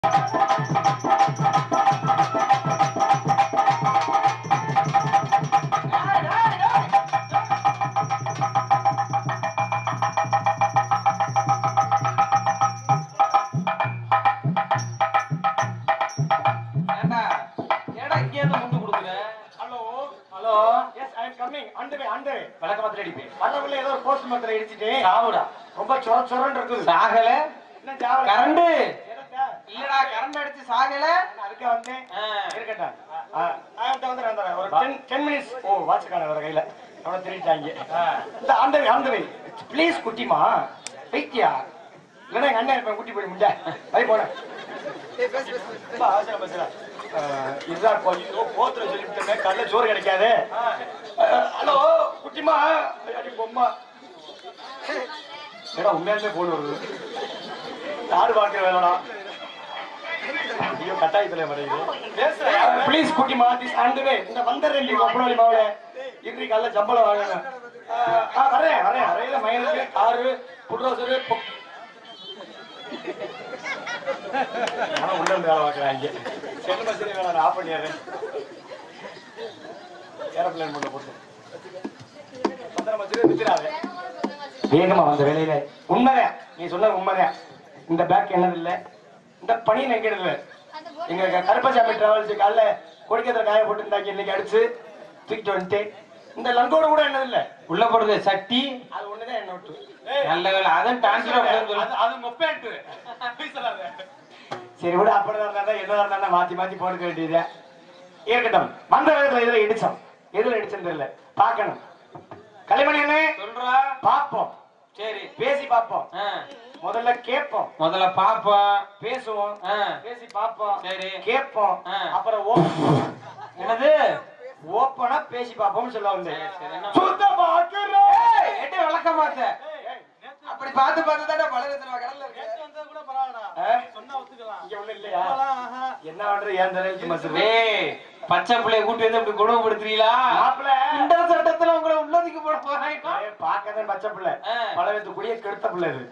ஏண்டா ஏடா இங்க இருந்து முண்டு குடுக்குற hello hello yes I am coming அண்டவே அண்டவே விளக்க மாத்திரம் அடிப்பேன் வரவுல ஏதோ ஒரு போஸ்ட் மாத்திரை அடிச்சிட்டு சாவுடா ரொம்ப சொர சொரன்னு இருக்குது சாகல என்ன ஜாவல கரண்ட் என்னத்தா? இல்லடா கரண்ட் அடிச்சு சாகல நான் அதுக்கே வந்தேன் ஆ. இருக்கட்டும் ஆ, நான் வந்து வந்து வந்துடுறேன். ஒரு டென் டென் மினிட்ஸ் ஓ வாட்ச் காண வர கையில அவனை திருட்டாங்க இந்த ஆண்டவை ஆண்டவை ப்ளீஸ் குட்டிமா வெயிட்டியா இல்லைன்னா எங்க அண்ணன் இருப்பேன் குட்டி போய் முடிஞ்சா அது போனேன் ரொம்ப அவசரம் பேசுறேன் இதுதான் கொஞ்சம் போத்துல சொல்லிவிட்டேன் கல்ல சோறு கிடைக்காது ஹலோ குட்டிமா அடி பொம்மா ஏடா உண்மையாலுமே போன் வருது யாரு பாக்குற வேலைடா ஐயோ கட்டாயத்துல வருது ப்ளீஸ் குட்டிமா திஸ் ஆண்டுவே இந்த வந்துடுறேன் நீ கொப்பனோலி மாவுல இன்றி காலைல சம்பளம் வாங்கணும் ஆ வரேன் வரேன் வரையில மயிலுக்கு காரு புட்ரோசரு ஆனா உள்ள இருந்து வேலை பார்க்கறாங்க செல்லு மசினி வேலை நான் ஆஃப் பண்ணிடுறேன் ஏரோப்ளேன் பண்ண போட்டு பத்திரம் மசினி வித்துறாரு வேகமா வந்த வேலையில உண்மைதான் நீ சொன்ன உண்மைதான் இந்த பேக் என்னது இல்ல இந்த பனி நினைக்கிறது இல்ல எங்க கருப்பசாமி டிராவல்ஸ் காலைல கொடிக்கத்துல காய போட்டு இருந்தாங்க இன்னைக்கு அடிச்சு தூக்கிட்டு வந்துட்டு இந்த லங்கோட கூட என்னது இல்ல உள்ள போடுறது சட்டி அது ஒண்ணுதான் என்ன விட்டு நல்ல வேலை அதான் டிரான்ஸ்ஃபர் அது- அது மொப்பேன்ட்டு சரி விட அப்படிதான் இருந்தா என்னதான் இருந்தா மாத்தி மாத்தி போட்டுக்க வேண்டியது இருக்கட்டும் வந்த வேகத்துல இதுல இடிச்சோம் எதுல இடிச்சோம் தெரியல பார்க்கணும் களிமணி என்ன சொல்றா பார்ப்போம் சரி பேசி பார்ப்போம் ஆ. முதல்ல கேட்போம் முதல்ல பாப்போம் பேசுவோம் ஆ. பேசி பார்ப்போம் சரி. கேட்போம் ஆ. அப்புறம் ஓ- என்னது ஓப்பனா பேசி பார்ப்போம்னு சொல்ல வந்தேன் சரி, சரி, என்ன? சுத்த பாக்குறோம். ஏய், எட்டு விளக்க மாத்த அப்படி பார்த்து பார்த்து தானே பலரத்துல கடல்ல இருக்கு ஆ? இங்க ஒண்ணும் இல்லையா என்ன பண்றது ஏன் தலைக்கு மசுரு ஏய் பச்சை பிள்ளைய கூட்டி வந்து இப்படி கொடுமைப்படுத்துறீங்களா மாப்பிள இந்த சட்டத்துல உங்களை உள்ளதுக்கு போட போறாங்க பாக்கதான் பச்சை பிள்ளை ஆ. பழவத்து குடிய கெடுத்த பிள்ளை இது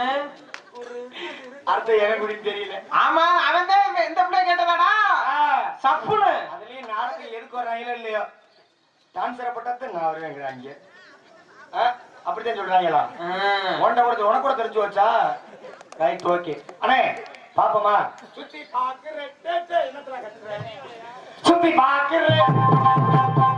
அர்த்தம் எனக்கு குடின்னு தெரியல ஆமா அவன் தான் இந்த பிள்ளை கேட்டதாடா ஆ. சப்புனு அதுலயும் நாடகம் எதுக்கு வர்றாங்களோ இல்லையோ டான்ஸரை பட்டத்தை நான் வருவேங்கிறாங்க ஆ? அப்படித்தான் சொல்றாங்களா உன்ட கூட உனக்கு கூட தெரிஞ்சு வச்சா ரைட் ஓகே அண்ணே பாப்போமா சுத்தி பாக்குறேன் என்னத்துல கத்துறேன் சுத்தி பாக்குறேன்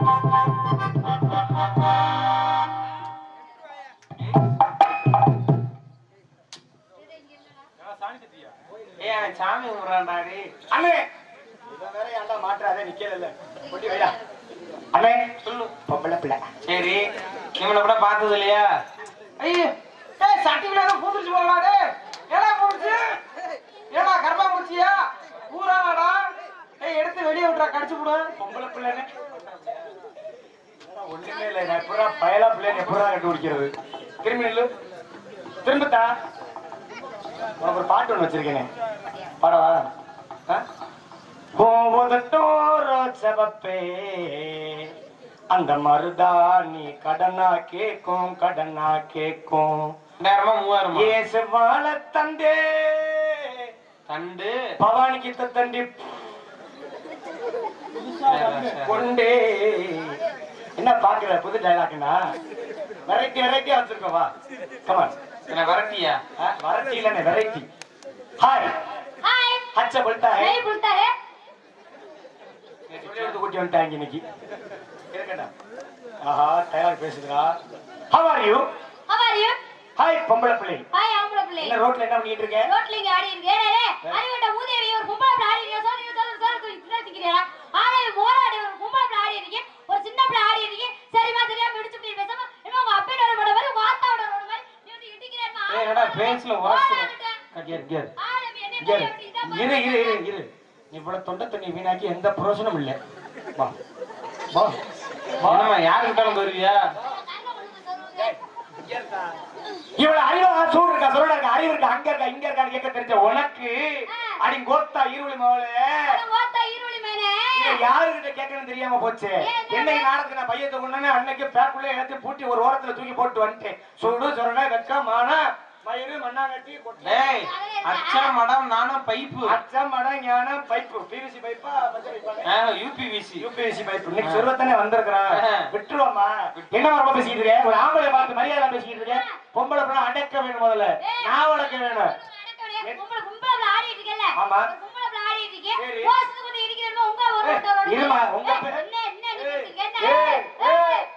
ஏய் அவன் சாமி கும்பிடுறான்டா டேய் அண்ணே இவன் வேற ஏன்டா மாற்றாதே நிக்கல கொட்டி வைடா அண்ணே சொல்லு பொம்பளை பிள்ளை சரி இவனை கூட பார்த்தது இல்லையா ஐயோ ஏய் சட்டிக்குள்ள ஏதோ பூந்துருச்சு போறடா டேய் ஏடா பூந்துச்சு ஏடா கர்ப்பா பூச்சியா ஊராடா ஏய் எடுத்து வெளியே விட்றா கடிச்சு விடு பொம்பளை பிள்ளைன்னு ஒண்ணுமே இல்லை நான் எப்படா பயலா பிள்ளைன்னு எப்படா கண்டுபிடிக்கிறது திரும்பி நில்லு திரும்பத்தா உனக்கு ஒரு பாட்டு ஒண்ணு வச்சிருக்கேனே பாடவா ஆ? போவதட்டோரோ செவப்பே அந்த மருதாணி கடனா கேக்கும் கடனா கேக்கும் நேரமா மூவாயிரமா ஏசு வாழ தந்தே தண்டு பவானிக்கு தண்டி கொண்டே என்ன பாக்குற புது டைலாக்னா வெரைட்டி வெரைட்டியா வச்சிருக்கோம் வா கமான் என்ன வரட்டியா வெரைட்டி இல்லனே வெரைட்டி ஹாய் ஹாய் ஹச்ச बोलता है नहीं बोलता है சொல்லி எடுத்து கூட்டி வந்துட்டாங்க இன்னைக்கு இருக்கடா ஆஹா டைலாக் பேசுதுடா how are you how are you hi பொம்பளை பிள்ளை ஹாய் ஆம்பளை பிள்ளை என்ன ரோட்ல என்ன பண்ணிட்டு இருக்க ரோட்ல இங்க ஆடி இருக்கு ஏடா டேய் அறிவட்ட மூதேவி ஒரு பொம்பளை பிள்ளை ஆடி இருக்கு சொல்லி சொல்லி சொல்லி சொல்லி பிள்ளை திக்கிறா ஆளே மோராடி ஒரு பொம்பளை பிள்ளை ஆடி இருக்கு ஒரு சின்ன பிள்ளை ஆடி இருக்கு சரிமா தெரியாம இடிச்சு இப்படி பேசாம என்ன உங்க அப்பே வர மாட்ட மாதிரி வாத்தாவோட வர மாதிரி நீ வந்து இடிக்கிறேன்னா ஏய் என்னடா பேச்சுல உரசு கட்டியா கேர் ஆளே என்ன இங்க போய் இரு. அப்படி இதான் இரு இரு இரு இரு நீ இவ்வளவு தொண்டை தண்ணி வீணாக்கி எந்த பிரயோஜனம் இல்லை வா வா வா என்னம்மா யாருக்கிட்டாலும் வருவியா இவ்வளவு அறிவா சூடு இருக்கா சொல்ல இருக்கா அறிவு இருக்கா அங்க இருக்கா இங்க இருக்கான்னு கேட்க தெரிஞ்ச உனக்கு அடி கோத்தா இருவழி மவளே வாத்தா ஈரோடி மேனே இதை யாருகிட்ட கேட்கணும்னு தெரியாம போச்சு என்னைக்கு நாடகத்துக்கு நான் பையத்தை கொண்டு அன்னைக்கு பேக்குள்ள எல்லாத்தையும் பூட்டி ஒரு ஓரத்துல தூக்கி போட்டு வந்துட்டேன் சுடு சொரண வெக்க மான மயிறு மண்ணாங்கட்டி கொட்டை டேய் அச்சம் மடம் நானும் பைப்பு அச்சம் மடம் ஞானம் பைப்பு பிவிசி பைப்பா பச்சை பைப்பா யூபிவிசி யூபிஎஸ்சி பைப் இன்னைக்கு சொல்றதானே வந்திருக்கிறான் ஆ. விட்டுருவாமா என்ன ரொம்ப பேசிட்டு இருக்க ஒரு ஆம்பளை பார்த்து மரியாதை பேசிட்டு இருக்க பொம்பளை பிள்ளை அடக்க வேணும் முதல்ல நான் வளர்க்க வேணும் கும்பல கும்பல ஆடிட்டு இருக்கல ஆமா. கும்பல ஆடிட்டு இருக்கே சரி. போஸ்ட் கொஞ்சம் இருக்கிறது உங்க ஒரு ஏய், ஒருத்தர் ஒரு இருமா, ஒருத்தர். உங்க ஏய், பே- என்ன என்ன ஏய், நிக்கிட்டு என்ன ஏய், ஏய், ஏய்.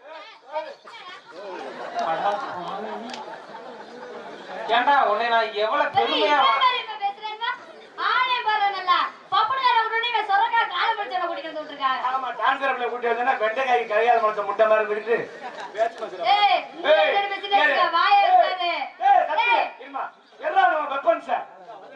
ஏன்டா உன்னை நான் எவ்வளவு பெரிய பெருமையா வா- இவ்வளவு இப்ப பேசுறேன்னா ஆளே பாரு நல்லா பப்பனகார உடனே இவன் சொரக்கா கால முடிச்சவன குடிக்கிறது விட்டுருக்காங்க ஆமா டான்சர் பிள்ளை கூட்டி வந்தா வெண்டைக்காய் கரையாத மனச முட்டை மாதிரி இருந்துட்டு பேச்சு பேசுறேன். ஏய் இந்த ஏய், பேர் பேசிட்டு ஏய், இருக்க வாயை ஏய், இருக்காது ஏய், சத்து, ஏய் இருமா. எல்லாம் நம்ம weapons ஆ?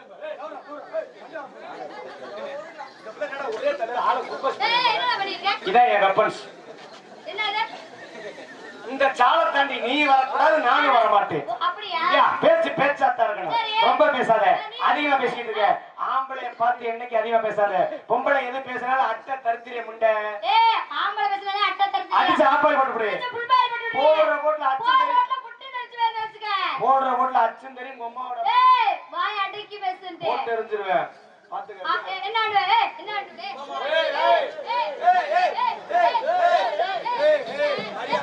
இந்த பிள்ளை என்னடா ஒரே தடவை ஆளை குப்பை செஞ்சு- ஏய் என்ன பண்ணிருக்க இதான் என் வெப்பன்ஸ் என்ன இது இந்த சாலை தாண்டி நீ வரக்கூடாது நானும் வர மாட்டேன் ஓ, அப்படியா ஐயா, பேச்சு பேச்சாத்தான் இருக்கணும் சரி. ரொம்ப பேசாத சரி. அதிகமா பேசிட்டு இருக்க ஆம்பளைய பார்த்து என்னைக்கு அதிகமா பேசாத பொம்பளை எது பேசினாலும் அட்டை தருத்திரிய முண்டை ஏய் ஆம்பளை பேசுறதே அட்டை தரது அடிச்சு ஆப்பாய் போட்டு விடு புல் பாய் போட்டு போடுற போட்டுல அச்சும் போற தெரியும் ரோட்ல குட்டி தெரிச்சு வேற வச்சுக்க போடுற போட்டுல அச்சும் தெரியும் உங்க அம்மாவோட ஏய் வாய் அடக்கி பேசுன்ட்டு போட்டு எரிஞ்சிருவேன் ஆ, பாத்துக்க ஏ- என்ன ஆண்டு ஏய் என்ன ஆண்டு ஏய் ஏய், ஏய், ஏய் ஏய், ஏய், ஏய் ஏய், ஏய் ஏய், ஏய், ஏய், அடியா.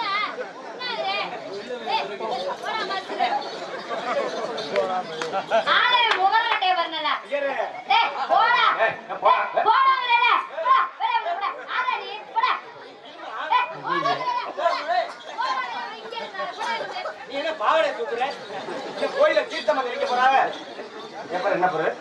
ஆளே முகர கட்டைய பாருங்களா ஐயரே. ஏய் போடா ஏய், போடா. ஏய், போடாங்கல போடா வெளிய போடா ஆளா நீ போடா ஏய் போடாங்கல போடா போடா இங்க இருந்தா போடா இங்க. நீ என்ன பாவடை தூக்குற இந்த கோயில தீர்த்தம் வைக்க போறாங்க எப்ப என்ன பொருள்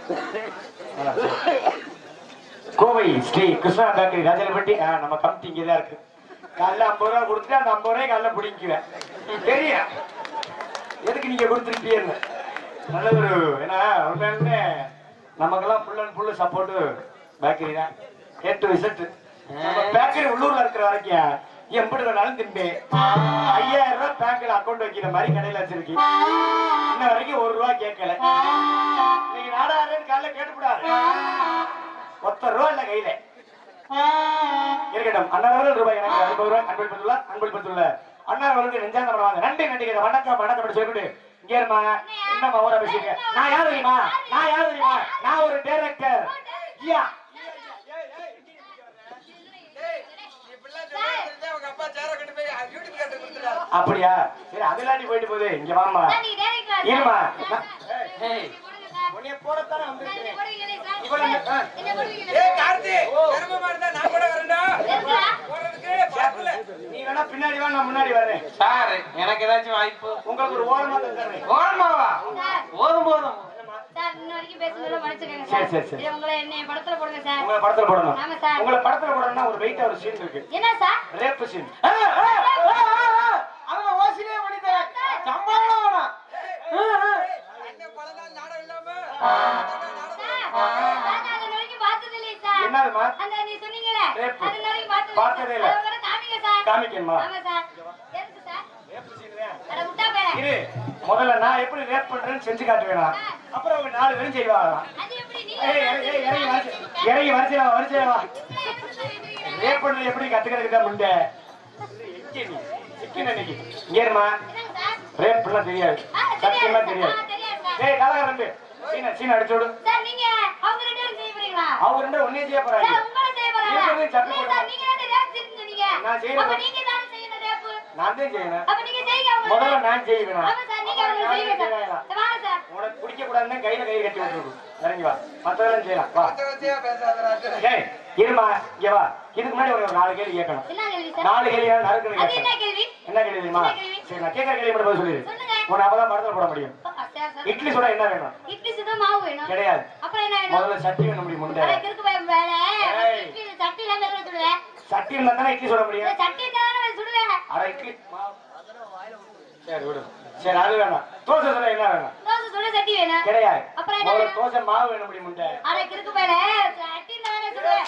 கோவை ஸ்ரீ கிருஷ்ணா பேக்கரி ராஜலப்பட்டி ஆ, நம்ம கமிட்டி இங்கதான் இருக்கு காலைல ஐம்பது ரூபா கொடுத்துட்டு அந்த ஐம்பது ரூபாய் காலைல பிடிக்குவேன் தெரியும் எதுக்கு நீங்க கொடுத்துருப்பீங்க நல்ல ஒரு ஏன்னா உண்மையாலுமே நமக்கெல்லாம் full and full support bakery தான் ஏ டு விசிட் நம்ம பேக்கரி உள்ளூர்ல இருக்கிற வரைக்கும் எப்படி வேணாலும் திம்பே ஐயாயிரம் ரூபாய் பேங்க்ல அக்கௌண்ட் வைக்கிற மாதிரி கடையில வச்சிருக்கு இன்ன வரைக்கும் ஒரு ரூபா கேட்கல நீங்க நாடாயிரம் காலைல கேட்டுப்படாது ஒத்த ரூபா இல்ல கையில இருக்கட்டும் அண்ணாவர்கள் ரூபாய் எனக்கு ஐம்பது ரூபாய் அன்பளிப்பத்துள்ள அன்பளிப்பத்துள்ள அண்ணாவர்களுக்கு நெஞ்சாந்த பண்ணுவாங்க நன்றி நன்றி வணக்கம் வணக்கம் அப்படி சொல்லிட்டு இங்க இருமா என்னம்மா ஊரா பேசிக்க நான் யார் தெரியுமா நான் யார் தெரியுமா நான் ஒரு டைரக்டர் ஐயா அப்படியா சரி அதெல்லாம் போயிட்டு போகுது இங்க வாமா சார், நீ direct ஆ இருமா. சார். ஏய். ஏய். நீ போடுங்க சார். உன்னைய போடத்தானே சார், நீ வந்திருக்கேன் போடுவீங்களே சார். இவ்வளவு நே- ஆ. என்ன போடுவீங்களே ஏய் சார்? கார்த்தி சிரமமா இருந்தா நான் கூட வரேன்டா இருக்குதா? போறதுக்கு பக்கத்துல நீ வேணா பின்னாடி வா நான் முன்னாடி வரேன் சார் எனக்கு ஏதாச்சும் வாய்ப்பு உங்களுக்கு ஒரு ஓரமா தந்துடுறேன் ஓரமாவா சார், போதும் போதும் சார், இன்ன வரைக்கும் பேசுனதுல மன்னிச்சுக்கோங்க சரி, சார். சரி, சரி. இது உங்களை என்னைய படத்துல போடுங்க சார். உங்களை படத்துல போடணும் ஆமா சார். உங்களை படத்துல போடணும்னா ஒரு வெயிட்டா ஒரு சீன் இருக்கு என்ன சார்? ரேப் சீன் அவன் ஓசிலே பண்ணித்தரேன் சம்பளம் வேணாம் அண்ணன் பல நாள் நாடம் இல்லாம சார், நான் அது வரைக்கும் பார்த்தது இல்லையே சார். என்னதுமா அந்த நீ சொன்னீங்களே, ரேப்பு. அது வரைக்கும் பார்த்தது பார்த்ததே இல்லை. இல்ல. அதை கூட காமிங்க சார். காமிக்கணுமா ஆமா சார். எதுக்கு சார்? ரேப் சீன் தான் அட முட்டா பயலே. இரு முதல்ல நான் எப்படி ரேப் பண்றேன்னு செஞ்சு காட்டுவேனா அப்புறம் அவங்க நாலு பேரும் செய்வாங்க அது எப்படி நீங்க ஏய், ஏய், ஏய், இறங்கி வரிசை இறங்கி வரிசையில வா, வரிசையில வா இப்படி எதுக்கு சார் எழுதுறீங்க? ரேப் பண்றது எப்படி கத்துக்கிறதுக்கு தான் முண்டை எங்க நீ சிக்கன் அன்னைக்கு ஏறுமா என்னங்க சார்? ரேப் பண்ணலாம் தெரியாது ஆ, சத்தியமா தெரியாது தெரியாது சார். ஆ, தெரியாது சார். டேய் கலகரண்டு சீனா சீனா அடிச்சு விடு சார், நீங்க அவங்க ரெண்டு பேரும் செய்ய போறீங்களா? அவங்க ரெண்டு ஒன்னே செய்ய போறாங்க சார், உங்களை செய்ய போறாங்களா? இருக்கிறதையும் சப்பி இல்ல சார், நீங்க தானே rap செய்யணும்னு சொன்னீங்க. நான் செய்யறேன். அப்ப நீங்க தானே செய்யணும் rap. நான் தான் செய்யணும் அப்ப நீங்க செய்யுங்க அவங்களுக்கு. முதல்ல நான் செய்வேன் ஆமா சார், நீங்க அவங்களுக்கு செய்யுங்க சார். சார், வாங்க சார். உனக்கு பிடிக்க கூடாதுன்னு கையில கை கட்டி விட்டுருக்கு இறங்கி வா மத்ததெல்லாம் செய்யலாம் வா வச்ச வச்சையா பேசாதடா ஏய் இருமா இங்க வா இதுக்கு முன்னாடி ஒரு நாலு கேள்வி கேட்கணும் என்ன கேள்வி சார்? நாலு கேள்வி நறுக்குன்னு அது என்ன கேட்கணும் கேள்வி? என்ன கேள்வி தெரியுமா என்ன கேள்வி? சரி நான் கேட்கற கேள்வி மட்டும் பதில் சொல்லிடு சொல்லுங்க. உன்னை அப்பதான் படத்துல போட முடியும் ஆ, சார், சார். இட்லி சுட என்ன வேணும் இட்லி சுட மாவு வேணும். கிடையாது அப்புறம் என்ன வேணும்? முதல்ல சட்டி வேணும் முடியும் முண்டை அட, கிறுக்கு பையன் வேலை. ஏய். இட்லி சட்டி இல்லாம இருக்கிறத சுடுவேன். சட்டி இருந்தா தானே இட்லி சுட முடியும் இந்த சட்டி இருந்தா தானே நான் சுடுவேன். அட இட்லி மாவு. சரி விடு சரி அது வேணாம் தோசை சுட என்ன வேணும் தோசை சுட சட்டி வேணும். கிடையாது அப்புறம் என்ன முதல்ல வேணும்? தோசை மாவு வேணும் முடியும் முண்டை அட, கிறுக்கு பயலே, சட்டி இருந்தா தானே சுடுவேன்.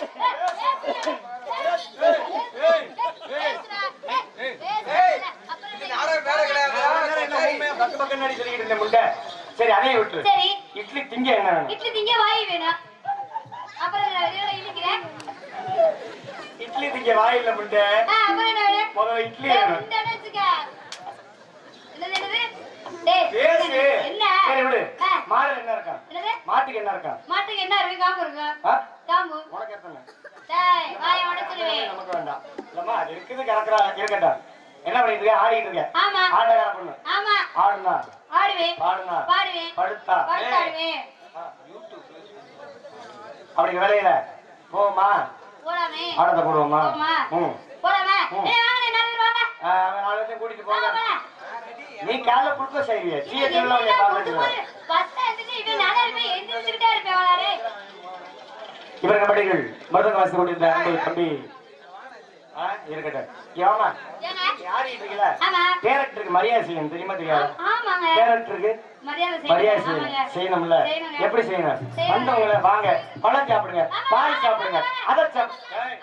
ஏய், ஏய், ஏய், பேசுடா. ஏய், பேசுடா. அப்புறம் இது என்ன? நாடகம் வேலை என்ன கிடையாது உண்மையா பக்கு பக்கன்னு சொல்லிக்கிட்டு இருந்த முண்டை சரி அதையும் விட்டுரு சரி இட்லி திங்க என்ன வேணும் இட்லி திங்க வாய் வேணும் அப்புறம் என்ன வேணும்? இழுக்கிறேன். இட்லி திங்க வாயில்ல முண்டை ஆ, அப்புறம் என்ன வேணும்? முதல்ல இட்லி ஏய், வேணும் உண்டை வச்சுக்க. என்னது, என்னது? டேய், பேசு என்ன? சரி விடு ஆ. மாடு என்ன இருக்கா என்னது? மாட்டுக்கு என்ன இருக்கா மாட்டுக்கு என்ன இருக்கு காம்பு இருக்கு ஆ? காம்பு உனக்கு எத்தனை டேய் வாயை உடைச்சிருவேன் நமக்கு வேண்டாம் இல்லம்மா அது இருக்குது கறக்குறா இருக்கட்டும் என்ன பண்ணிட்டு இருக்க ஆடிட்டு இருக்க ஆமா ஆட கறப்பண்ணு ஆமா ஆடுனா ஆடுவேன் பாடுனா பாடுவேன் படுத்தா படுத்தாடுவேன் ஆ, அப்படி வேலையில போமா போலாமே ஆடத்தை போடுவோமா போமா ம் போலாமே ம். ஏய் வாங்க நாலு பேர் வாங்க ஆ, அவன் நாலு பேர்த்தையும் கூட்டிட்டு வாங்க போங்க போலாம் நீ காலைல குடுக்க செய்விய டீ இவன் எத்தனை உன்னை என்னடா பார்த்துட்டு கூட்டு போய் பஸ்ல இருந்துட்டு இவன் நல்லா இருப்பேன் எந்திரிச்சுக்கிட்டே இருப்பேன் வளாரே இவர் கபடிகள் மருதங்க வாசி கொண்டிருந்த அன்பு தம்பி ஆ, இருக்கட்டும் ஏமா ஏங்க யாரிட்டு இருக்கல ஆமா கேரக்டருக்கு மரியாதை செய்யணும் தெரியுமா தெரியாது ஆமாங்க கேரக்டருக்கு மரியாதை மரியாதை செய்யணும் செய்யணும் ஆமாங்க. செய்யணும்ல செய்யணுங்க. எப்படி செய்யணும் செய்யணும். வந்தவங்கள வாங்க பழம் சாப்பிடுங்க ஆமா, பால் வாங்க, சாப்பிடுங்க வாங்க. அதை சாப் ஏய்,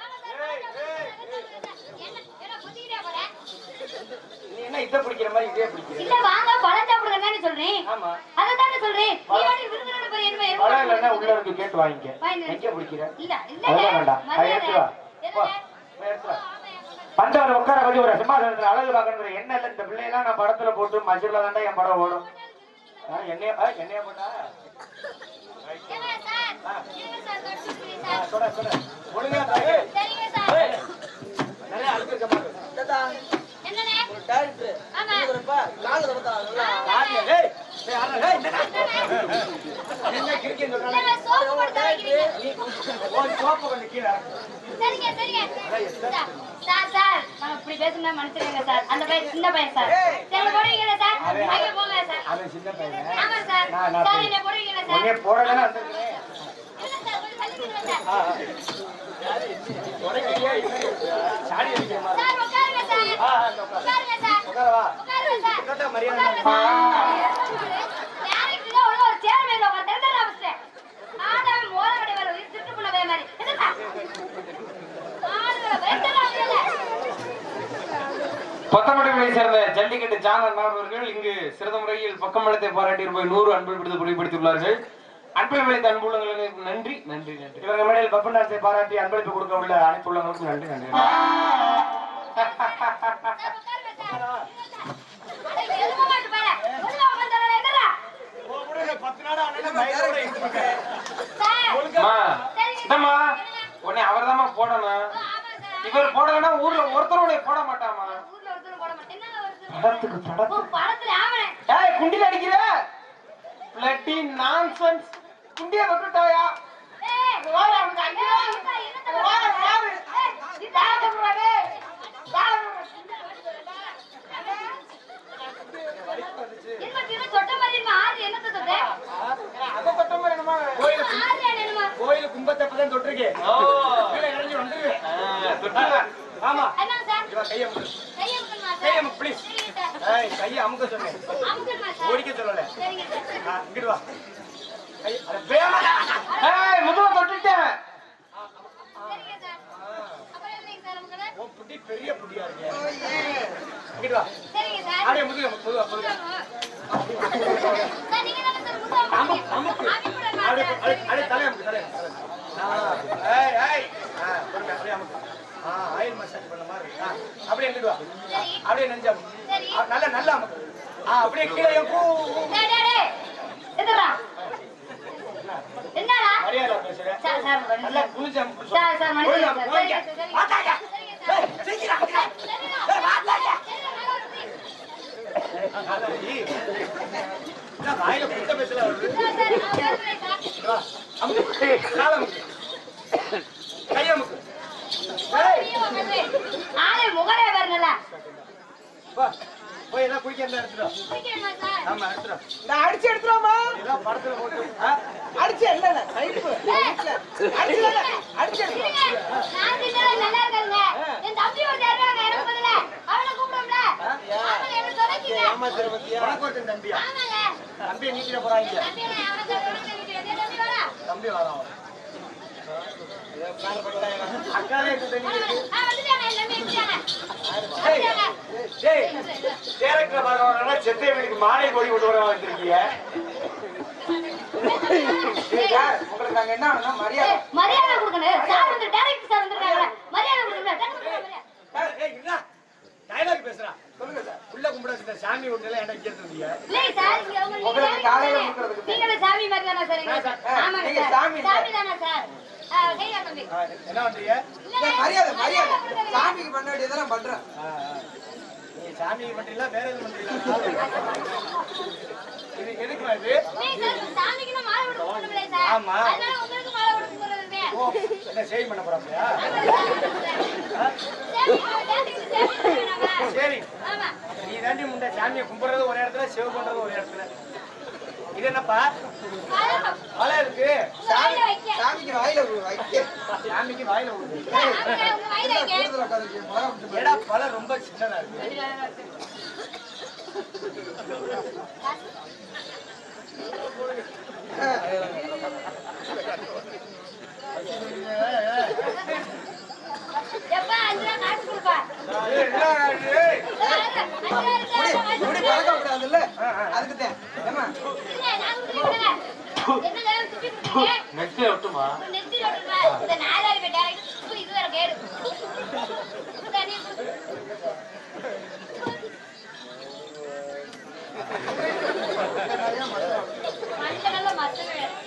என்ன என்ன புத்திக்கிட்டே போற நீ என்ன இதை பிடிக்கிற மாதிரி இதே பிடிக்கிற இல்ல வாங்க பழம் சாப்பிடுங்கன்னு சொல்றேன் ஆமா அதத்தானே சொல்றேன் நீ வாடி விருதுனோட போய் என்ன பழம் இல்லைன்னா எருமை உள்ள இருக்கு கேட்டு வாங்கிக்க வாங்கிக்க. எங்க பிடிக்கிற இல்ல இல்ல அதெல்லாம் வேண்டாம் அதை மரியாதை எடுத்து வா போ, என்னங்க? போய் எடுத்து வா பண்டவர் உட்கார வழி ஒரு சிம்மாசனத்துல அழகு பார்க்கணும் என்ன இல்ல இந்த பிள்ளையெல்லாம் நான் படத்துல போட்டு மஜூர்ல தாண்டா என் படம் ஓடும் ஆ, என்னைய ஆ, என்னைய போட்டா ஏங்க சார் இருங்க சார் தொட்டு ஆ, சார் சொட சொட ஒழுங்கா தாங்க. சரிங்க சார் நிறைய அழுக்கு இருக்க மாட்டேன் என்னண்ணே டைரக்டர் ஆமா கால பார்த்தா நல்லா ஏய், ஏய், ஆடுறா, ஏய், என்னடா? என்ன கிறுக்கின்னு சொல்றானே? இல்ல சோப்பு போட்டு வைக்கிறீங்க ஒரு சோப்பு கொஞ்சம் கீழே இறக்கு. சரிங்க சரிங்க சார், சார் சார் நம்ம இப்படி பேசுனா மன்னிச்சிருங்க சார் அந்த பையன் சின்ன பையன் சார் சரி போடுவீங்களா சார் அவன் அங்க போங்க சார் அவன் சின்ன பையன். ஆமா சார் நான் நான் சார் என்ன போடுவீங்களா சார் உன்னைய போடலன்னா வந்திருக்கிறேன். இல்ல சார் கொஞ்சம் தள்ளிக்கிறேன் சார் ஆ, ஆ. உடைக்கிறியா, இல்லை? சாடி அடிக்கிற மாதிரி. சார் உட்காருங்க சார் ஆ, ஆ, இந்த உட்காரு. உட்காருங்க சார் உட்காரவா? உட்காருங்க சார் உட்கார்ந்தா மரியாதை உட்காருங்க சார் டேரக்டர் தான் ஒழுங்கா ஒரு சேர் மேல உட்கார்ந்து தெரிஞ்சல அவஸ்தை ஆடாம மோர வடி வர திருட்டு பண்ண வே மாதிரி என்னடா ஆடுற வெட்டல அவங்கள பத்தமடைகளை சேர்ந்த ஜல்லிக்கட்டு ஜான் அண்ணா அவர்கள் இங்கு சிறந்த முறையில் பக்கமளத்தை பாராட்டி ரூபாய் நூறு அன்பு விடுத்து புரிப்படுத்தியுள்ளார்கள் அன்பில் விளைத்த அன்புள்ளங்களுக்கு நன்றி நன்றி நன்றி இவங்க மேடையில் பப்பன் டான்ஸை பாராட்டி அன்பளிப்பு கொடுக்க உள்ள அனைத்து உள்ளவங்களுக்கும் நன்றி நன்றி சார் உட்காருங்க சார் அட எதுவும் மாட்டு பாரு ஒழுங்கா உட்கார்ந்து என்னடா பத்து நாடா சார் அம்மா என்னம்மா உன்னை அவர்தாம்மா போடணும் ஆமா சார் இவர் போடலன்னா ஊர்ல ஒருத்தர் உன்னை போட மாட்டாமா ஊர்ல ஒருத்தர் போட மாட்டேன் என்ன ஒருத்தர் படத்துக்கு ஓ, படத்துக்கு படத்துல ஆமாண்ணே ஏய் குண்டில அடிக்கிற பிளட்டி நான்சென்ஸ் குண்டிய விட்டுட்டாயா ஏய் வாயா, அவனுக்கு ஐயோ. ஏய், இந்தா, என்னத்த வாயா, பண்ற? யாரு? ஏய், இந்தா, யாரு சொல்றாரு? யாரு? என்ன திரு தொட்ட மாதிரி இருக்கு, ஆறு என்னத்த தொட்ட? அதை தொட்டமா என்னமா? ஆறு என்னமா? கோயில் கும்பத்தப்பதான் தொட்டிருக்கேன் ஓ. கீழே இறங்கி வந்துரு ஆ, தொட்டுங்க. ஆமா என்னங்க சார்? இவ கையை அமுக்கு கையை அமுக்கணுமா சார்? கையை அமுக்கு, please. சரிங்க சார். ஏய் கையை அமுக்க சொன்னேன் அமுக்கணுமா சார்? ஓடிக்க சொல்லல சரிங்க சார். ஆ, இங்கிட்டு வா கை அட வேகமா ஏய், முதுக தொட்டுட்டேன் சரிங்க சார். அப்புறம் என்னங்க சார் அமுக்கணும்? உன் புட்டி பெரிய புட்டியா இருக்கு இங்கிட்டு வா சரிங்க சார். அப்படியே முதுகு முதுகு முதுகு சார், நீங்க தானே சார் முட்டை அமுக்குறீங்க? அமுக்கு. அமுக்கிவிடணுமா அப்படியே சார்? அப்படியே அப்படியே தலையை அமுக்கு தலையை அமுக்கு, தலையை அமுக்கு. ஆ, ஏய் ஏய் ஆ பொறுமையா அப்படியே அமுக்கு ஆ ஆயில் மசாஜ் பண்ண மாதிரி ஆ அப்படியே இங்கிட்டு வா சரி. அப்படியே நெஞ்சு அமுக்கு சரி. ஆ, நல்லா நல்லா அமுக்கு ஆ அப்படியே கீழே என் கூ டேய், டேய், டேய். எதுக்குடா? என்னடா? மரியாதை பேசுறேன் சார், சார், மன்னிச்சு. நல்லா குளிச்சு அமுக்கு சார், சார், மன்னிச்சு ஒழுங்கா சார். அமுக்கு, சரிங்க ஓகே. சார், சரிங்க வாத்தாங்க. சார். சரிங்க சார். ஏய், சீக்கிரம் அமுக்கு. சரிங்க. ஏய், வாத்தாங்க. சரிங்க, நல்லா இருக்கு. என்ன வாயில குத்த பேசல வருது சார், சார், நான் வருகிறேன் சார். வா, அமுக்கு. காலை அமுக்கு. கை அமுக்கு. ஏய், ஐயோ, வருகிறேன். ஆளே முகரே வரணும்ல. வா. போய் ஏதாவது குடிக்க இருந்தா எடுத்துட்டு வா. குடிக்கணுமா சார்? ஆமா, எடுத்துட்டு வா. நான் அடிச்சு எடுத்துருவோமா ஏதோ படத்துல போட்டு ஆ? அடிச்சு இல்ல இல்ல கைப்பு அடிச்சு இல்ல அடிச்சு எடுத்துருவோம் இருங்க. நான் தின்னது நல்லா இருக்காதுங்க. என் தம்பி ஒரு தருவாங்க எனக்கு பதிலா. அவனை கூப்பிடுவோம்ல? ஆமாங்க, எனக்கு துணைக்குங்க. ஏமாத்துற பத்தியா உனக்கு ஒருத்தன் தம்பியா ஆமாங்க. தம்பியை நீக்கிட போறாங்க தம்பி நான் அவனை தான் துணைக்கு நிக்கிறேன். ஏன் தம்பி வாடா. தம்பி வரான் அக்காவே இருக்கு தண்ணி ஆ, வந்துட்டாங்க, என் தம்பி வந்துட்டாங்க. டேய், வந்துட்டாங்க. டேய் டேரக்டர் பார்க்கறவங்க செத்தை வீட்டுக்கு மாலை கொடி கொண்டு வர வந்திருக்கீங்க யார் உங்களுக்கு அங்க என்ன வேணும்னா மரியாதை ஏய், மரியாதை கொடுக்கணும் சார் வந்து டைரக்ட் சார் வந்திருக்காங்க மரியாதை கொடுக்கணும் டக்கு கொடுக்கணும் மரியாதை. டேய், டேய், இருடா. டயலாக் பேசுறா சொல்லுங்க சார் உள்ள கும்பிட வச்சுட்ட சாமி ஒண்ணுல என்ன கேட்டுருந்தீங்க இல்லை சார், இங்க உங்க- நீங்க உங்களுக்கு சாமி காலையில தானே? கொடுக்கறதுக்கு நீங்களும் சாமி மாதிரி தானே சார் இங்க? நான் சார். ஆமாங்க நீங்க சார். சாமி இல்ல. சாமி தானே சார்? ஆ, கையில தம்பி. என்ன பண்றீங்க இல்ல, ஏன் மரியாதை மரியாதை கொடுக்கறீங்க. சாமிக்கு பண்ண வேண்டியதெல்லாம் பண்றேன் ஆ, ஆ. நீங்க சாமி பண்றீங்களா வேற எதுவும் பண்றீங்களா இது எதுக்குமா இது இல்லை சார், சாமிக்கு நான் மாலை கொடுக்க போகணும்ல சார். ஆமா. அதனால உங்களுக்கு மாலை கொடுக்க போறதுமே. ஓ என்ன சேவை பண்ண போறாப்லையா சரி நீ தாண்டி முன்ன சாமியை கும்பிடுறது ஒரு இடத்துல சிவ பண்றது ஒரு இடத்துல இது என்னப்பா மழை இருக்கு சாமிக்கு வாயில வைக்க சாமிக்கு வாயில விடுது கூடுதல் உட்காந்து மிளகா போட்டு ஏடா பழம் ரொம்ப சின்னதா இருக்கு முடி முடி பழக்க விட்டாதுல்ல அதுக்கு தான் ஏமா நெத்தில விட்டுமா மஞ்சள் மத்த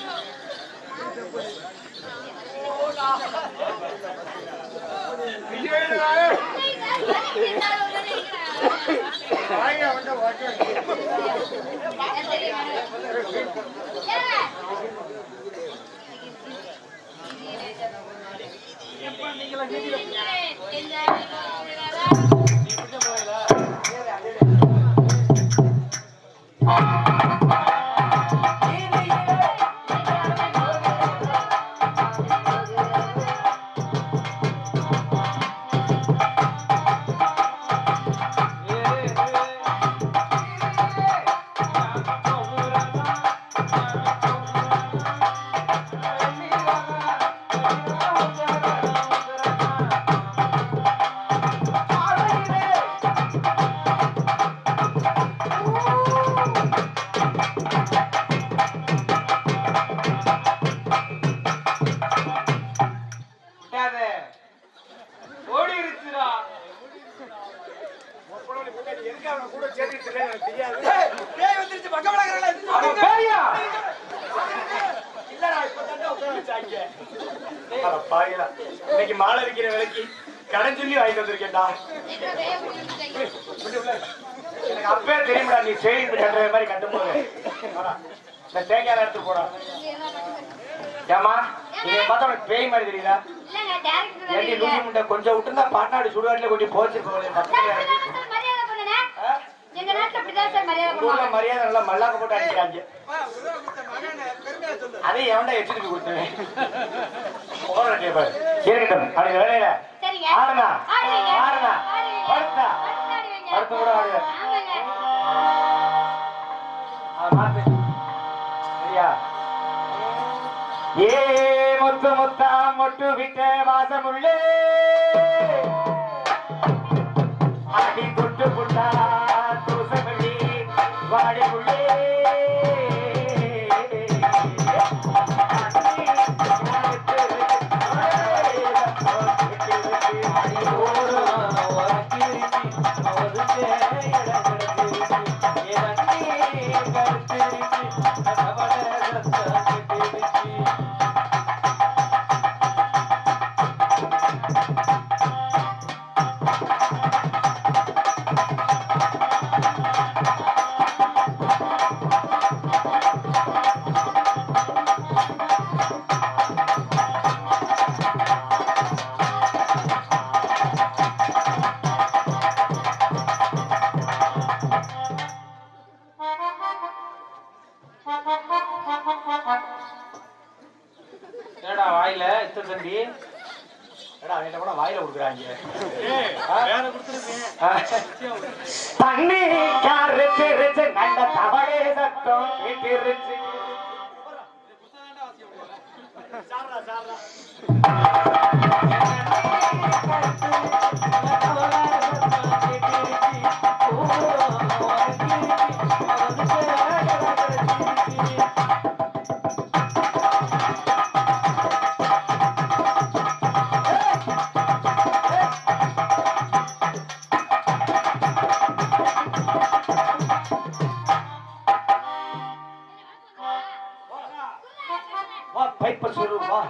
வாங்க வந்து ஓகே விட்டாத ஓடி இருச்சுடா எதுக்கு அவனை கூட சேர்த்துட்டு இருக்கேன்னு எனக்கு தெரியாது பேய் வந்துருச்சு பக்கம் விளக்குறாங்களா அவன் பேரியா இல்லடா இப்பதான் உட்கார வச்சாங்க அட பாவிகளா. இன்னைக்கு மாலை விக்கிற விலைக்கு கடன் சொல்லி வாங்கிட்டு வந்திருக்கேன்டா இப்படி உள்ள. எனக்கு அப்பவே தெரியும்டா நீ சேவிங் கட்டுற மாதிரி கட்டும் போது வாடா. இந்த தேங்காய் எடுத்து போடா ஏமா இதை பார்த்தா உனக்கு பேய் மாதிரி தெரியுதா இல்லங்க டேரக்டர் ஏண்டி நுண்ணி முண்டை கொஞ்சம் விட்டுருந்தா பாட்டாடி சுடுகாட்டில் கொண்டு போச்சு போலே பக்கத்துல மரியாதை பண்ணுங்க எங்க நாட்டுல அப்படிதான் சார் மரியாதை உங்க ஊர்ல பண்ணுவாங்க மரியாதை நல்லா மல்லாக்க போட்டு அடிக்கிறாங்க உருவா கொடுத்த மகனை பெருமையா சொல்லு அதை எவன்டா எச்சுட்டு கொடுத்தேன் போறேன் கேப்பாரு இருக்கட்டும் அப்படி வேலையில சரிங்க ஆடுனா ஆடுவீங்க ஆடுனா ஆடுவீங்க படுத்தா படுத்து ஆடுவீங்க படுத்து கூட ஆடுவேன் ஆமாங்க அது மாத்து சரியா ஏ முத்து முத்தா மொட்டு விட்ட வாசமுள்ளே அடி குட்டு புட்டா தூசமல்லி வாடி உள்ளே ஏடா வாயில இத்த தண்டி எடா அவன்கிட்ட கூட வாயில கொடுக்குறாங்க தண்ணி கரைச்சு ரிச்சு நல்ல தவளே சத்தம் கேட்டிருச்சு சாரா சாரா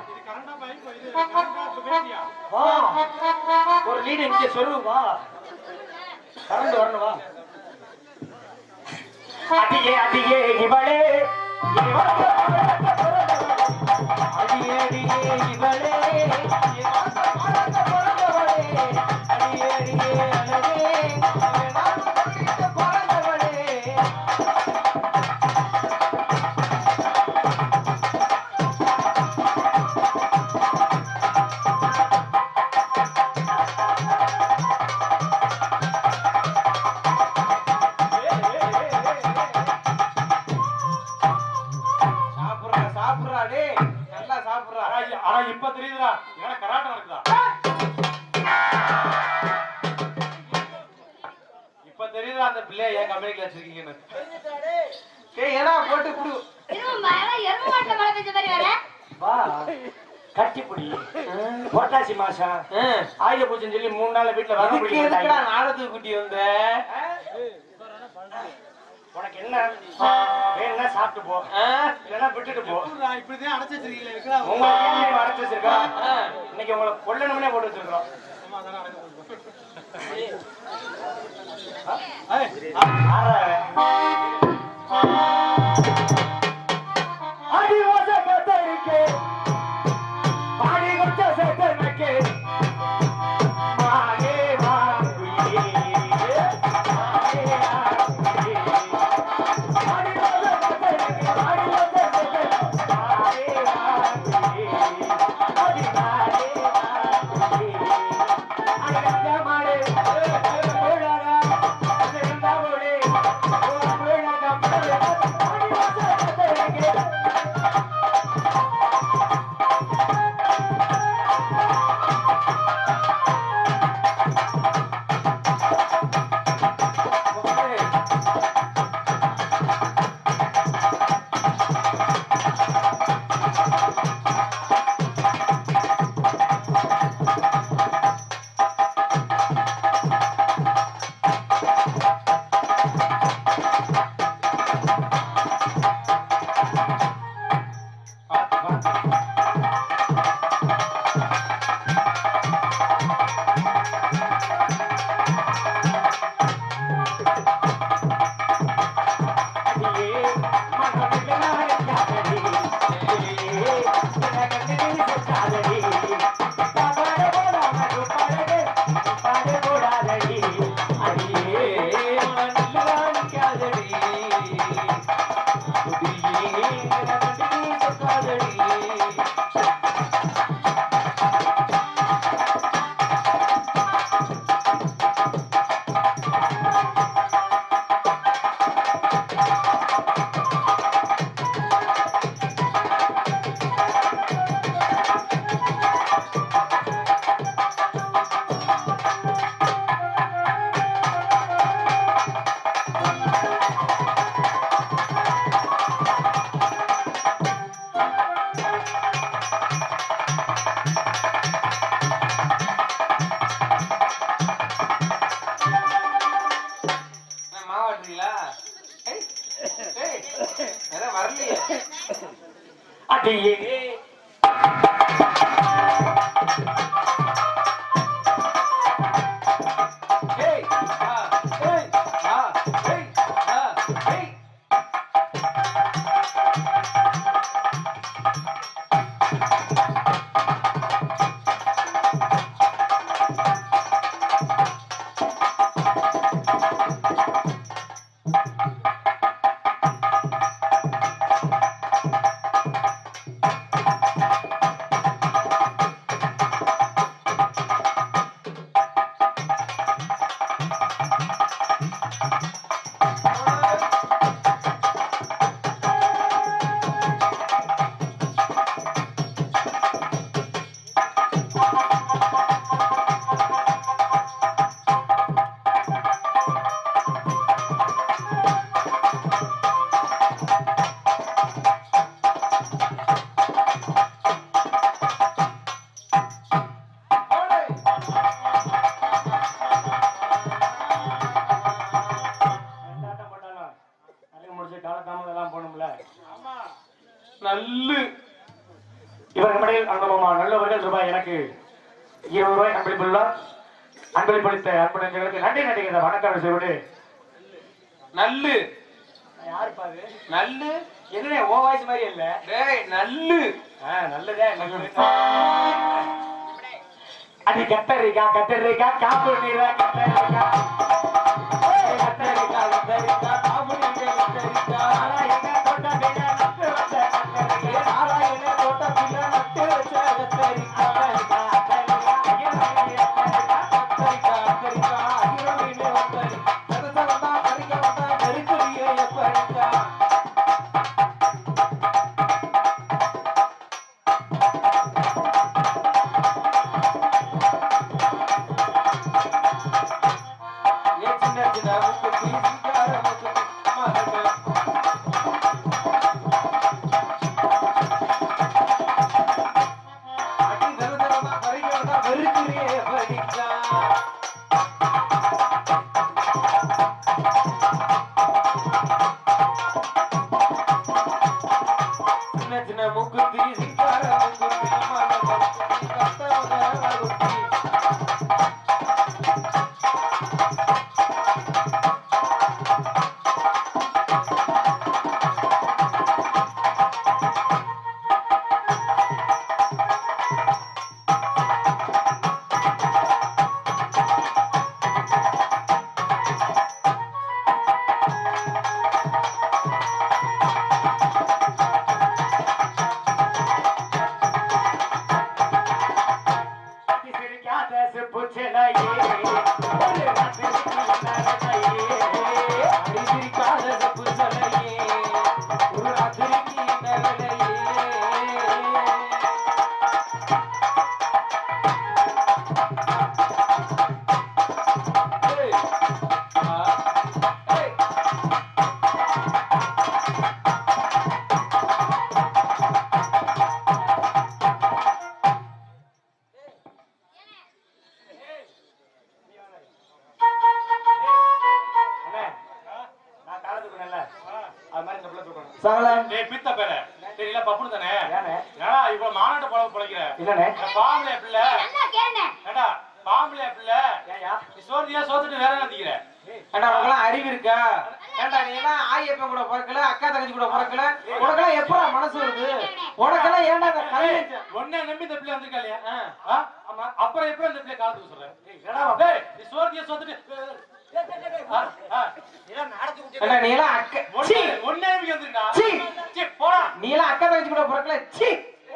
வா ஒரு லீடு இங்க சொல்லு வா கரண்ட் வரணும் வா அடியே அடியே இவளே அடியே அடியே இவளே அடியே அடியே அழகே பிறந்தவளே சாப்பிடுறா சாப்பிடுறா டேய் நல்லா சாப்பிடுறா ஆனா ஆனா இப்ப தெரியுதுடா இவன கராட்டம் இருக்குதா இப்ப தெரியுதா அந்த பிள்ளைய ஏன் கம்பெனிக்கு வச்சிருக்கீங்கன்னு டேய் ஏடா போட்டு குடு எருமை மழை எருமை மாட்டுல மழை பெஞ்ச மாதிரி வேற வா கட்டிப்புடி புரட்டாசி மாசம் ஆயுத பூஜைன்னு சொல்லி மூணு நாள் வீட்டுல வர அதுக்கு எதுக்குடா நாடகத்துக்கு குட்டி வந்த உனக்கு என்ன வேணும்னா சாப்பிட்டு போ ஆ? இல்லைன்னா விட்டுட்டு போ இப்படிதான் அடைச்சு வச்சிருக்கீங்களே விக்ரா உங்களுக்கு ஏன் நீ அடைச்சு வச்சிருக்கா ஆ. இன்னைக்கு உங்களை கொல்லணும்னே போட்டு வச்சிருக்கோம் ஆறா அடி ஓச கத்தரிக்கே பாடி கொச்ச சேத்தனக்கே மாகே மாங்குயே மாகே மாங்குயே அடி ஓச கத்தரிக்கே பாடி கொச்ச சேத்தனக்கே மாகே மாங்குயே அடி மாகே மாங்குயே அடி கச்ச மாடே போடாரா செந்தா போடே ஓ போடா கம்பளே அடி ஓச கத்தரிக்கே நான் மாவாட்டுறீங்களா ஏய், ஏய், அதான் வரலையே அடியே ஏய், ஆ, ஏய், ஆ, ஏய், ஆ, ஏய். சொந்தமாமா நல்லவர்கள் ரூபாய் எனக்கு இருபது ரூபாய் அன்பளிப்புள்ளார் அன்பளிப்பளித்த அன்பு நெஞ்சங்களுக்கு நன்றி நன்றிங்க வணக்கம் சொல்லிவிட்டு நல்லு யாரு பாரு நல்லு என்ன ஓ வாய்ஸ் மாதிரி இல்ல டேய் நல்லு ஆ, நல்லதே நல்லது. அது கத்தரிக்கா கத்தரிக்கா காப்பு நீரா கத்தரிக்கா ஏய், கத்தரிக்கா கத்தரிக்கா காப்பு நீரா கத்தரிக்கா ஆனா என்ன தோட்ட பிள்ளை நட்டு வச்ச கத்தரிக்கா ஆனா என்ன தோட்ட பிள்ளை நட்டு வச்ச கத்தரிக்கா கத்தரிக்கா, கத்தரிக்கா, கத்தரிக்கா, கத்தரிக்கா, ஐயோ, கத்தரிக்கா, பெருசா வந்தா, கறிக்க வந்தா, நெருக்குறியே எப்படிக்கா? ஏ சின்ன சின்ன முக்குத்தி சிங்கார முக்குத்தி மகன் அடி தரு தரமா பறிக்கிறதா வெறுக்கிறியே படிக்கா சின்ன சின்ன முக்குத்தி சிங்கார முக்குத்தி மகன் கத்தவங்க குத்தி சிரிக்காத செப்புச்செலையே, ஒரு ராத்திரிக்கு நரகையே. அடிசிரிக்காத தப்பு சொல்லையே ஒரு ராத்திரிக்கு நகலையே ஏய். ஆ. ஏய். அண்ணே, நான் காலை தூக்குனேன்ல, அது மாதிரி இந்த புள்ள தூக்கணும். சகலன் டேய் பித்த பேர தெரியல பப்புனு தானே ஏண்ணே? ஏடா இப்ப மாநாட்ட பழக பிழைக்கிற இல்லண்ணே. பாம்பளை பிள்ளை நல்லா கேளுங்க ஏடா பாம்பளை பிள்ளை ஏன்யா? நீ சோர்த்தியா சோத்துட்டு வேற என்ன திக்கிற ஏண்டா உனக்கெல்லாம் அறிவு இருக்கா ஏண்டா நீ எல்லாம் ஆயப்பன் கூட பிறக்கல அக்கா தங்கச்சி கூட பிறக்கல உனக்கெல்லாம் எப்படா மனசு வருது உனக்கெல்லாம் ஏன்டா இந்த கல்வி ஒன்னே நம்பி இந்த பிள்ளை வந்திருக்கா இல்லையா ஆ. ஆ? ஆமா அப்புறம் எப்படி இந்த பிள்ளை காலத்துக்கு சொல்ற என்னடா டேய் நீ சோர்த்தியா சோத்துட்டு ஆ, ஆ. ஏண்டா நீ எல்லாம் அக்கா சீ ஒன்னே ஒன்னே நம்பி வந்திருக்கா சீ. சீ, போடா நீ எல்லாம் அக்கா தங்கச்சி கூட பிறக்கல சீ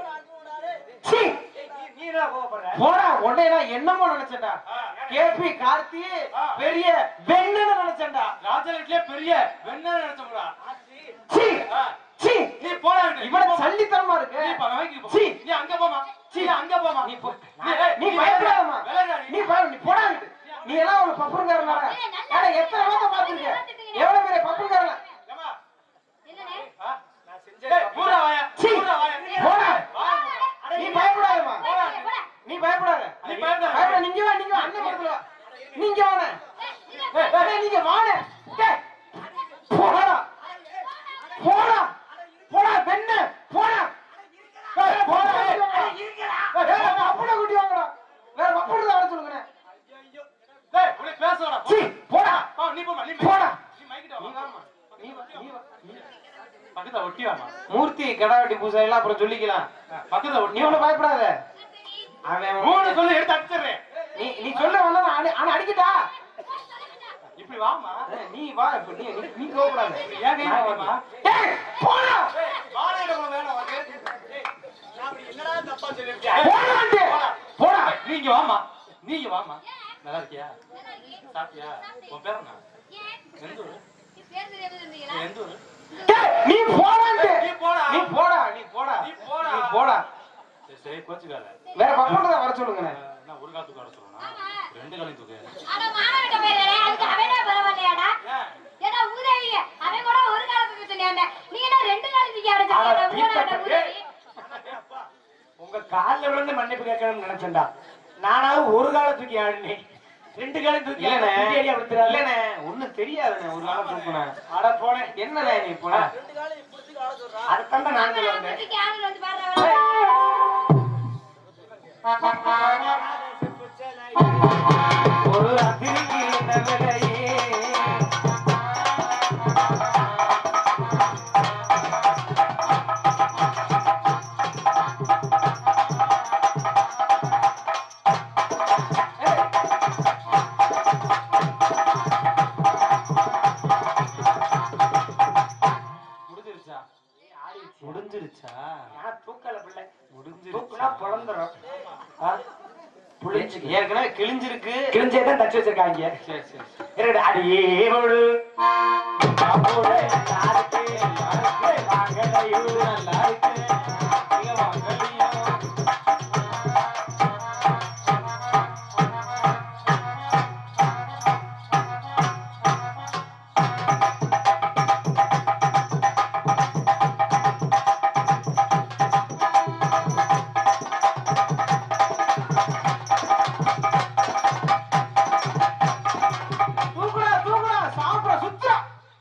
சீ நீ என்ன கோவப்படுற? போடா உன்னையெல்லாம் என்னமோ நினைச்சேன்டா ஆ. கேபி கார்த்தி ஆ. பெரிய வெண்ணுன்னு நினைச்சேன்டா ராஜலட்சுமியே பெரிய வெண்ண நினைச்சோம்டா சீ ஆ. சீ நீ போடா விட்டு. இவ்வளவு சல்லித்தனமா இருக்கு நீ பா, வாங்கிட்டு போ. சீ. நீ அங்க போமா சீ அங்க போமா நீ போ ஏய், நீ பயப்படாதம்மா விளையாடுடா நீ. நீ பய- நீ போடா இங்கிட்டு. நீ எல்லாம் ஒரு பப்புருக்காரனால ஏடா எத்தனை வாரம் பாத்துருக்க எவ்வளவு பெரிய பப்புருக்காரன ஏம்மா, என்னண்ணே ஆ? டேய், மூடுடா வாயை. சீ. மூடுடா வாயை. போடா வாயை மூடு. நீ பயப்படாதம்மா போடா, போடா. நீ பயப்படாத நீ பயப்படாத. பயப்பட நீங்க வா நீங்க வா அண்ணன் பக்கத்துல வா நீங்க வாங்க ஏய், ஏய், நீங்க வாங்க டேய், போடா போடா போடா வெண்ணு போடா ஏய், போடா ஏய், ஏய், அப்பட குட்டி வாங்கடா வேற அப்படி தான் வர சொல்லுங்க டேய், உனக்கு பேச வேணாம். சீ போடா ஆ, நீ போம்மா, நீ போடா. நீ மைக்கிட்ட நீ வா. வாமா நீ வா நீ வா நீ வா. பக்கத்துல ஒட்டி வாம்மா. மூர்த்தி கடாவட்டி பூசை எல்லாம் அப்புறம் சொல்லிக்கலாம் ஆ, பக்கத்துல ஒட்டி நீ ஒண்ணு பயப்படாத அவன் மூணு சொல்லி எடுத்து அடிச்சிடுறேன். நீ நீ சொல்ல வந்தா நான் அடி- அவனை அடிக்கட்டா இப்படி வாம்மா. ஏய், நீ வா இப்ப நீ நீ- நீ கோவப்படாத ஏன் கை வாம்மா? ஏய் போடா டேய், வாடா இடம் வேணும் உனக்கு. போடான்ட்டு போடா நீங்க வாம்மா. நீங்க வாம்மா. நல்லா இருக்கியா சாப்பிட்டியா உன் பேர் என்ன எந்த ஊரு பேர் தெரியாம இருந்தீங்களா நீ எந்த ஊரு டேய், நீ போடான்ட்டு நீ போடா. நீ போடா நீ போடா நீ போடா. நீ போடா சரி, சரி கோச்சுக்காத வேற பக்கம் வர சொல்லுங்க நான் ஒரு காலத்துக்கு வர சொல்லணும் ரெண்டு காலையும் தூக்கு ஆனா மாணவட்ட பேர் அதுக்கு அவனே பரவாயில்லையாடா ஏன்? ஏன்னா உதவிங்க அவன் கூட ஒரு காலத்துக்கு சொன்னாங்க நீ என்ன ரெண்டு காலத்துக்கு ஆனா, அடைச்சாங்க தீர்த்த- உதவி உங்க கால்ல விழுந்து மன்னிப்பு கேட்கணும்னு நினைச்சேன்டா நானாவது ஒரு கால தூக்கி ஆடினேன் ரெண்டு காலம் தூக்கி இல்லண்ணே குட்டி அடியா விழுத்துறாரு. இல்லண்ணே ஒண்ணும் தெரியாதுண்ணே ஒரு நாள் தூக்குனேன் அட போனேன் என்னண்ணே நீ போன அதுதான் நான் சொல்ல வந்தேன் வந்து பாடுறவன் ஒரு அதிர்ச்சி நகரையே முடிஞ்சிருச்சா முடிஞ்சிருச்சா நான் தூக்கல பிள்ளை முடிஞ்சிருச்சா தூக்குனா பிறந்துரும் ஆ? புளிச்சு ஏற்கனவே கிழிஞ்சிருக்கு கிழிஞ்சே தான் தச்சு வச்சிருக்காங்க சரி சரி சரி. என்னடா அடியே முழு அம்முடை நாருக்கு நாருக்கு வாங்கலையும் நல்லா இருக்கு நீங்க வாங்கலையோ? தூக்குடா தூக்குடா சாப்பிட சுத்துறா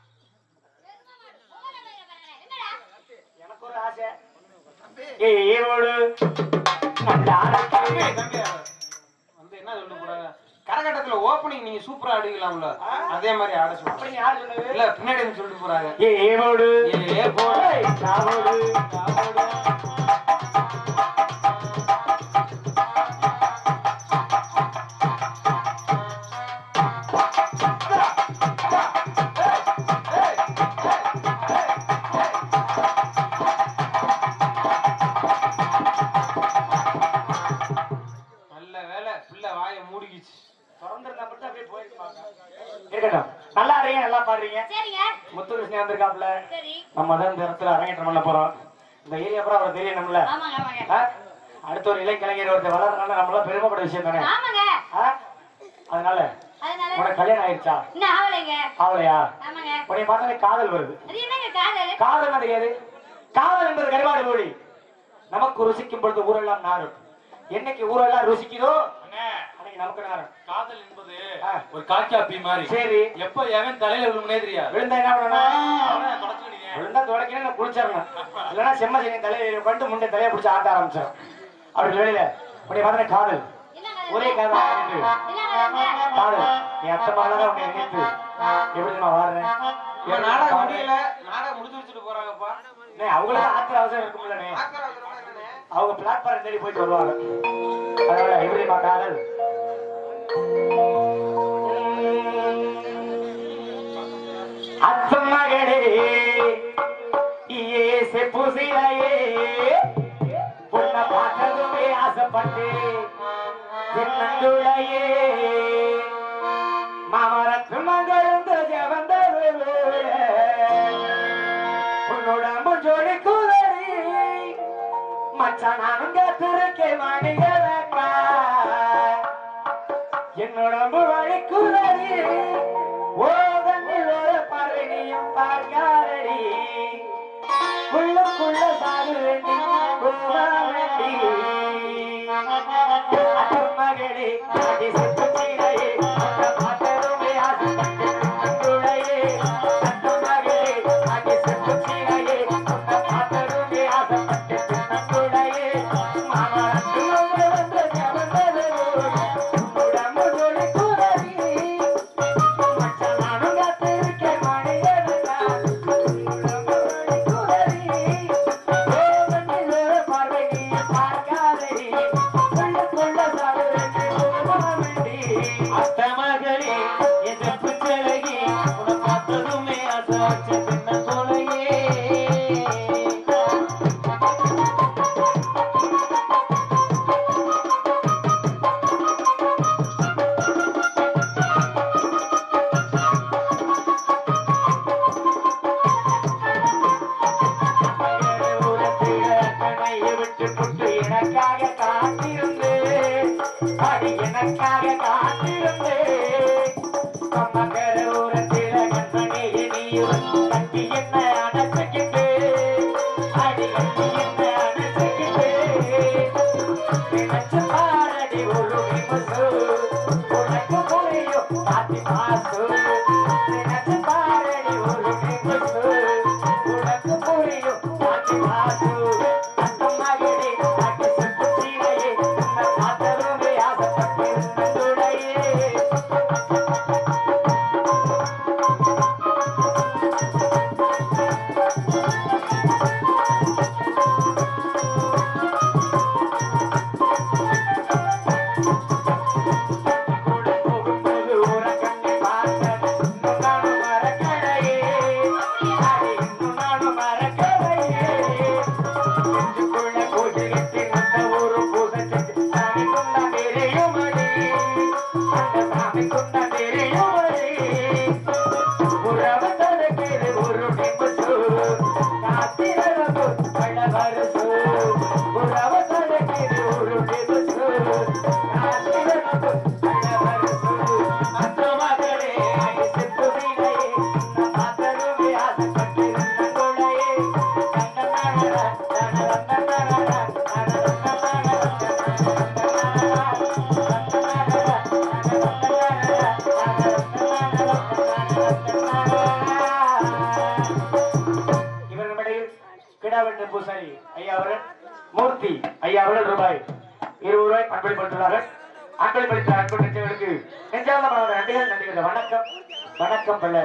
எனக்கு ஒரு ஆசை ஏய் முழு நல்லாருக்கு தம்பி, தம்பி, வந்து என்ன சொல்ல போறாங்க கரகாட்டத்துல ஓப்பனிங் நீங்க சூப்பரா ஆடுவீங்களாம்ல அதே மாதிரி ஆட சொல்லுங்க அப்படி யார் சொன்னது இல்ல பின்னாடி வந்து சொல்லிட்டு போறாங்க ஏய் முழு ஏ போடு ஏய் சாவோடு நல்ல வேலை பிள்ளை வாயை மூடிக்கிச்சு திறந்திருந்தா மட்டும் அப்படியே போயிருப்பாங்க இருக்கட்டும் நல்லா ஆடுறீங்க நல்லா பாடுறீங்க சரிங்க முத்து கிருஷ்ணன் வந்திருக்காப்ல சரி நம்ம தான் இந்த இடத்துல அரங்கேற்றம் பண்ண போறோம் இந்த ஏரியா அப்புறம் அவர் தெரியணும்ல ஆமாங்க ஆமாங்க ஆ? அடுத்த ஒரு இளைஞர் ஒருத்தர் வளர்றதுனால நம்மள பெருமைப்பட விஷயம் தானே ஆமாங்க ஆ? அதனால அதனால உனக்கு கல்யாணம் ஆயிடுச்சா இன்னும் ஆகலைங்க ஆவலையா ஆமாங்க உன்னை பார்த்தாலே காதல் வருது அது என்னங்க காதல் காதல் கிடையாது காதல் என்பது கருவாடு மொழி நமக்கு ருசிக்கும் பொழுது ஊரெல்லாம் நாரும் என்னைக்கு ஊரெல்லாம் ருசிக்குதோ அன்னைக்கு நமக்கு நாரும் காதல் என்பது ஆ. ஒரு காக்காப்பி மாதிரி சரி எப்ப எவன் தலையில விழுமுனே தெரியாது விழுந்தா என்ன பண்ணணும் அவனை தொடச்சுக்கிட்டீங்க விழுந்தா துடைக்கணும் நான் குளிச்சிடணும் இல்லைன்னா செம்ம செய்ய தலையில கொண்டு முண்டை தலையை பிடிச்சி ஆட்ட ஆரம்பிச்சிடும் அப்படி வெளியில உன்னை பார்த்தா காதல் என்னங்க ஒரே காதல் என்று என்னங்க காதல் நீ அத்தை மாதிரிதான் உன்னை நினைத்து எப்படி நான் வாடுறேன் இவன் நாடகம் முடியல நாடகம் முடிச்சு வச்சுட்டு போறாங்கப்பா அண்ணே, அவங்களுக்கு ஆத்திர அவசரம் இருக்கும்லண்ணே ஆக்கற அவசரமா என்னண்ணே? அவங்க பிளாட்ஃபார்ம் தேடி போயிட்டு வருவாங்க அதனால எப்படிமா காதல் அத்தம் மகளே ஏசு புசிலையே பொண்ண பார்த்ததுமே ஆசைப்பட்டு சின்னங்குளையே மாமரத்து மகளுந்து ஜவந்தது உன்னோட முஜோடி குதறி மச்சான் நானும் காத்திருக்கே மணிகளப்பா என்னோட வழி குதறி ஓ தண்ணில் ஒரு பறவையும் பார்க்காரடி உள்ளுக்குள்ள சாகு வேண்டி போக வேண்டி அட்டும் மகளே அடி செப்புச்சிலையே உன்னை பார்த்ததுமே ஆசைப்பட்டு அங்குளையே அட்டும் மகளே அடி செப்புச்சிலையே உன்னை பார்த்ததுமே ஆசைப்பட்டு அங்குளையே மாமா அட்டுள்ள வந்து ஜவந்தது உடம்பு ஜோடி குதறி மச்சான் நானும் காத்திருக்கேன் மணியனக்கா உடம்பு ஜோடி குதறி ஓ கண்ணில் பார்வை நீ பார்க்காதடி உள்ளுக்குள்ள சாவு வேண்டி போக வேண்டி அத்த மகளே எதிர்ப்பு சிலையே உன்னை பார்த்ததுமே ஆசை வச்ச பின்ன போலையே ஊரத்தில கணையை விட்டு புட்டு எனக்காக காத்திருந்து அடி எனக்காக காத்திருந்து அம்மக்கர ஊரத்தில கண்மணியை நீயும் கட்டி என்ன அணைச்சுக்கிட்டு அடி கட்டி என்ன அணைச்சுக்கிட்டு நினைச்சு பாரடி ஒரு நிமிஷு உனக்கு புரியும் பாத்தி மாசு நினைச்சு பாரடி ஒரு நிமிஷு உனக்கு புரியும் பாத்தி மாசு அந்த மகளே அடி செப்பு சீரையே கிடாவெட்டு பூசாரி ஐயா அவர்கள் மூர்த்தி ஐயா அவர்கள் ரூபாய் இருபது ரூபாய் அன்பளிப்படுத்துள்ளார்கள் அன்பளிப்படுத்த அன்பு நெஞ்சங்களுக்கு நெஞ்சார்ந்த நன்றிகள் நன்றிகள் வணக்கம் வணக்கம் பிள்ளை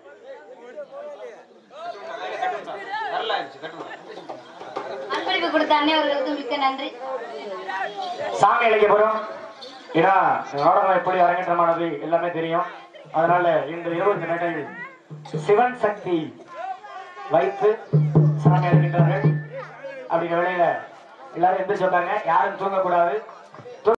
நல்லா இருந்துச்சு கட்டுங்க அன்பளிப்பு கொடுத்த அன்னையவர்களுக்கு மிக்க நன்றி சாமி இலக்கியபுரம் ஏன்னா நாடகம் எப்படி அரங்கேற்றமானது எல்லாமே தெரியும் அதனால இந்த இருபத்தி மேடையில் சிவன் சக்தி வைத்து சாமி அழைக்கின்றார்கள் அப்படிங்கிற வேளையில எல்லாரும் எந்திரிச்சு வந்தாங்க யாரும் தூங்கக்கூடாது